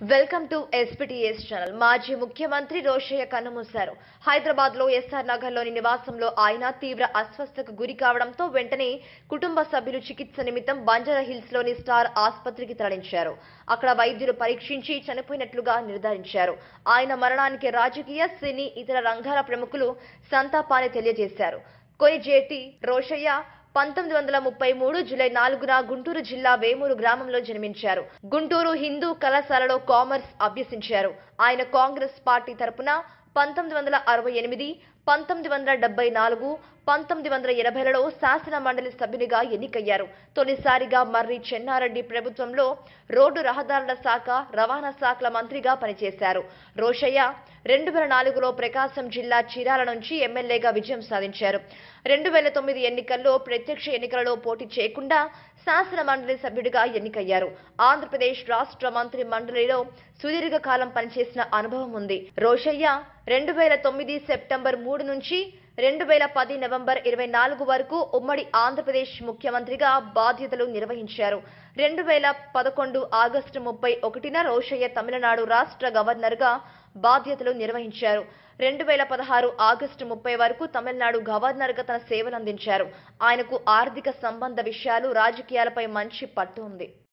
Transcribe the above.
welcome to ఎస్పీటీఎస్ channel మాజీ ముఖ్యమంత్రి రోషయ్య కన్నుమూశారు హైదరాబాద్ లో ఎస్ఆర్ నగర్ లోని నివాసంలో ఆయన తీవ్ర అస్వస్థతకు గురి కావడంతో వెంటనే కుటుంబ సభ్యులు చికిత్స నిమిత్తం బంజారా హిల్స్ లోని స్టార్ ఆసుపత్రికి తరలించారు అక్కడ వైద్యులు పరీక్షించి చనిపోయినట్లుగా నిర్ధారించారు ఆయన మరణానికి రాజకీయ సినీ ఇతర రంగాల ప్రముఖులు సంతాపాన్ని తెలియజేశారు కొయిజేటి రోషయ్య పంతొమ్మిది వందల ముప్పై మూడు జూలై నాలుగున గుంటూరు జిల్లా వేమూరు గ్రామంలో జన్మించారు గుంటూరు హిందూ కళాశాలలో కామర్స్ అభ్యసించారు ఆయన కాంగ్రెస్ పార్టీ తరపున పంతొమ్మిది వందల అరవై ఎనిమిది పంతొమ్మిది వందల డెబ్బై నాలుగు పంతొమ్మిది వందల ఎనభైలలో శాసన మండలి సభ్యునిగా ఎన్నికయ్యారు తొలిసారిగా మర్రి చెన్నారెడ్డి ప్రభుత్వంలో రోడ్డు రహదారుల శాఖ రవాణా శాఖల మంత్రిగా పనిచేశారు రోషయ్య రెండు వేల నాలుగులో ప్రకాశం జిల్లా చీరాల నుంచి ఎమ్మెల్యేగా విజయం సాధించారు రెండు వేల తొమ్మిది ఎన్నికల్లో ప్రత్యక్ష ఎన్నికలలో పోటీ చేయకుండా శాసన మండలి సభ్యుడిగా ఎన్నికయ్యారు ఆంధ్రప్రదేశ్ రాష్ట్ర మంత్రి మండలిలో సుదీర్ఘ కాలం పనిచేసిన అనుభవం ఉంది రోషయ్య రెండు వేల తొమ్మిది సెప్టెంబర్ మూడు నుంచి రెండు వేల పది నవంబర్ ఇరవై నాలుగు వరకు ఉమ్మడి ఆంధ్రప్రదేశ్ ముఖ్యమంత్రిగా బాధ్యతలు నిర్వహించారు రెండు వేల పదకొండు ఆగస్టు ముప్పై ఒకటిన రోషయ్య తమిళనాడు రాష్ట్ర గవర్నర్గా బాధ్యతలు నిర్వహించారు రెండు వేల పదహారు ఆగస్టు ముప్పై వరకు తమిళనాడు గవర్నర్గా తన సేవలందించారు ఆయనకు ఆర్థిక సంబంధ విషయాలు రాజకీయాలపై మంచి పట్టు ఉంది